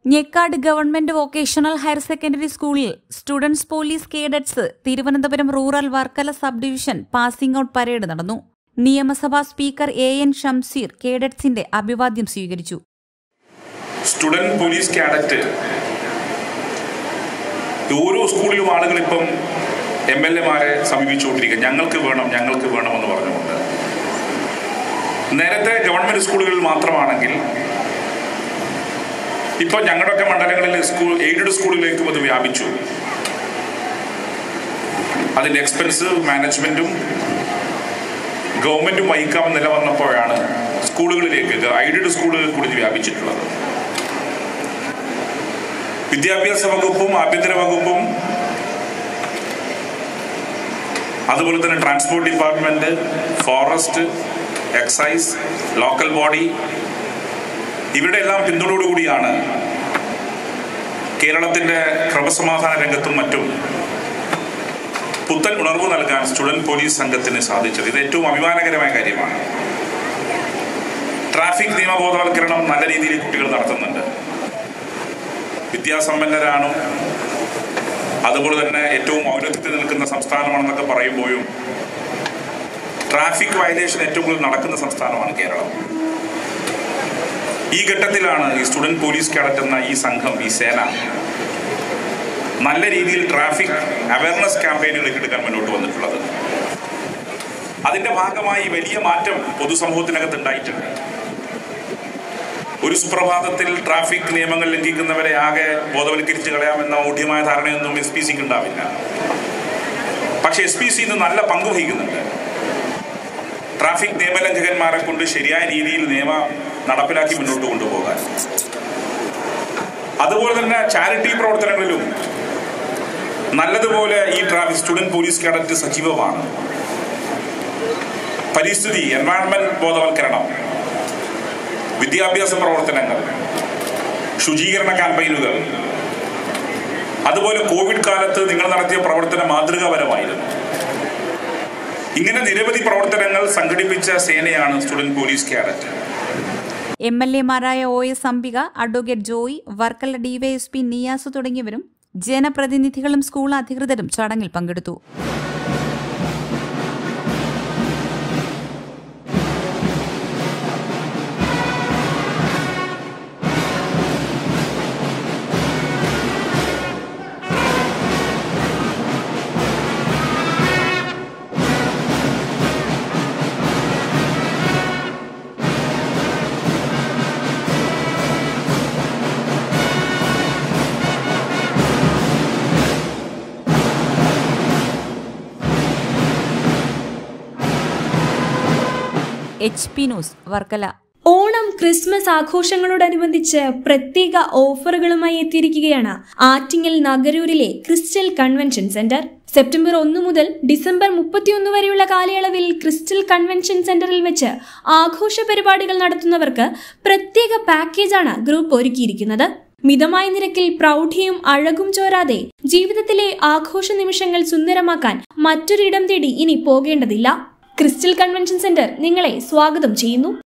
ഞെക്കാട് government vocational higher secondary സ്കൂളിൽ students police cadets Thiruvananthapuram rural Varkala sub division passing out parade നടന്നു നിയമസഭാ speaker A N Shamseer കേഡറ്റ്സിന്റെ അഭിവാദ്യം സ്വീകരിച്ചു സ്റ്റുഡന്റ് പോലീസ് കാഡറ്റ് ഓരോ സ്കൂളിലും ആളുകൾ ഇപ്പം എം എൽ എമാരെ സമീപിച്ചുകൊണ്ടിരിക്കുക ഞങ്ങൾക്ക് വേണം ഞങ്ങൾക്ക് വേണമെന്ന് പറഞ്ഞുകൊണ്ട് നേരത്തെ ഗവൺമെന്റ് സ്കൂളുകളിൽ മാത്രമാണെങ്കിൽ ഇപ്പോൾ ഞങ്ങളുടെയൊക്കെ മണ്ഡലങ്ങളിൽ സ്കൂൾ എയ്ഡഡ് സ്കൂളിലേക്കും അത് വ്യാപിച്ചു അതിൻ്റെ എക്സ്പെൻസ് മാനേജ്മെന്റും ഗവൺമെന്റും വഹിക്കാമെന്ന് നില വന്നപ്പോഴാണ് സ്കൂളുകളിലേക്ക് എയ്ഡഡ് സ്കൂളുകളിൽ കൂടി ഇത് വ്യാപിച്ചിട്ടുള്ളത് വിദ്യാഭ്യാസ വകുപ്പും ആഭ്യന്തര വകുപ്പും അതുപോലെ തന്നെ transport department forest excise local body ഇവരുടെ എല്ലാം പിന്തുണയോടുകൂടിയാണ് കേരളത്തിന്റെ ക്രമസമാധാന രംഗത്തും മറ്റും പുത്തൻ ഉണർവ് നൽകാൻ സ്റ്റുഡന്റ് പോലീസ് സംഘത്തിന് സാധിച്ചത് ഇത് ഏറ്റവും അഭിമാനകരമായ കാര്യമാണ് ട്രാഫിക് നിയമബോധവൽക്കരണം നല്ല രീതിയിൽ കുട്ടികൾ നടത്തുന്നുണ്ട് വിദ്യാസമ്പന്നരാണ് അതുപോലെ തന്നെ ഏറ്റവും ഔന്നത്യത്തിൽ നിൽക്കുന്ന സംസ്ഥാനമാണെന്നൊക്കെ പറയുമ്പോഴും ട്രാഫിക് വയലേഷൻ ഏറ്റവും കൂടുതൽ നടക്കുന്ന സംസ്ഥാനമാണ് കേരളം ഈ ഘട്ടത്തിലാണ് ഈ സ്റ്റുഡന്റ് പോലീസ് കാഡറ്റ് എന്ന ഈ സംഘം ഈ സേന നല്ല രീതിയിൽ ട്രാഫിക് അവയർനെസ് ക്യാമ്പയിനുകൾ എടുക്കാൻ മുന്നോട്ട് വന്നിട്ടുള്ളത് അതിന്റെ ഭാഗമായി വലിയ മാറ്റം പൊതുസമൂഹത്തിനകത്ത് ഉണ്ടായിട്ടുണ്ട് ഒരു സുപ്രഭാതത്തിൽ ട്രാഫിക് നിയമങ്ങൾ ലംഘിക്കുന്നവരെ ആകെ ബോധവൽക്കരിച്ച് കളയാമെന്ന ഊഢ്യമായ ധാരണയൊന്നും എസ് പി സിക്ക് ഉണ്ടാവില്ല പക്ഷെ എസ് പി സി ഇന്ന് നല്ല പങ്ക് വഹിക്കുന്നുണ്ട് ട്രാഫിക് നിയമലംഘകന്മാരെ കൊണ്ട് ശരിയായ രീതിയിൽ നിയമ നടപ്പിലാക്കി മുന്നോട്ട് കൊണ്ടുപോകാൻ അതുപോലെ തന്നെ ചാരിറ്റി പ്രവർത്തനങ്ങളിലും നല്ലതുപോലെ ഈ ട്രാഫിക് സ്റ്റുഡന്റ് പോലീസ് കേഡറ്റ് സജീവമാണ് പരിസ്ഥിതി എൻവയൺമെന്റ് ബോധവൽക്കരണം വിദ്യാഭ്യാസ പ്രവർത്തനങ്ങൾ ശുചീകരണ ക്യാമ്പയിനുകൾ അതുപോലെ കോവിഡ് കാലത്ത് നിങ്ങൾ നടത്തിയ പ്രവർത്തനം മാതൃകാപരമായിരുന്നു ഇങ്ങനെ നിരവധി പ്രവർത്തനങ്ങൾ സംഘടിപ്പിച്ച സേനയാണ് student police cadet M L എമാരായ O S Ambika advocate Joy Varkala DYSP Niyas തുടങ്ങിയവരും ജനപ്രതിനിധികളും സ്കൂൾ അധികൃതരും ചടങ്ങിൽ പങ്കെടുത്തു H P news Varkala Onam Christmas ആഘോഷങ്ങളോടനുബന്ധിച്ച് പ്രത്യേക ഓഫറുകളുമായി എത്തിയിരിക്കുകയാണ് ആറ്റിങ്ങൽ നഗരൂരിലെ ക്രിസ്റ്റൽ കൺവെൻഷൻ സെന്റർ സെപ്റ്റംബർ ഒന്ന് മുതൽ ഡിസംബർ മുപ്പത്തിയൊന്ന് വരെയുള്ള കാലയളവിൽ ക്രിസ്റ്റൽ കൺവെൻഷൻ സെന്ററിൽ വെച്ച് ആഘോഷ പരിപാടികൾ നടത്തുന്നവർക്ക് പ്രത്യേക പാക്കേജാണ് ഗ്രൂപ്പ് ഒരുക്കിയിരിക്കുന്നത് മിതമായ നിരക്കിൽ പ്രൗഢിയും അഴകും ചോരാതെ ജീവിതത്തിലെ ആഘോഷ നിമിഷങ്ങൾ സുന്ദരമാക്കാൻ മറ്റൊരിടം തേടി ഇനി പോകേണ്ടതില്ല ക്രിസ്റ്റൽ കൺവെൻഷൻ സെന്റർ നിങ്ങളെ സ്വാഗതം ചെയ്യുന്നു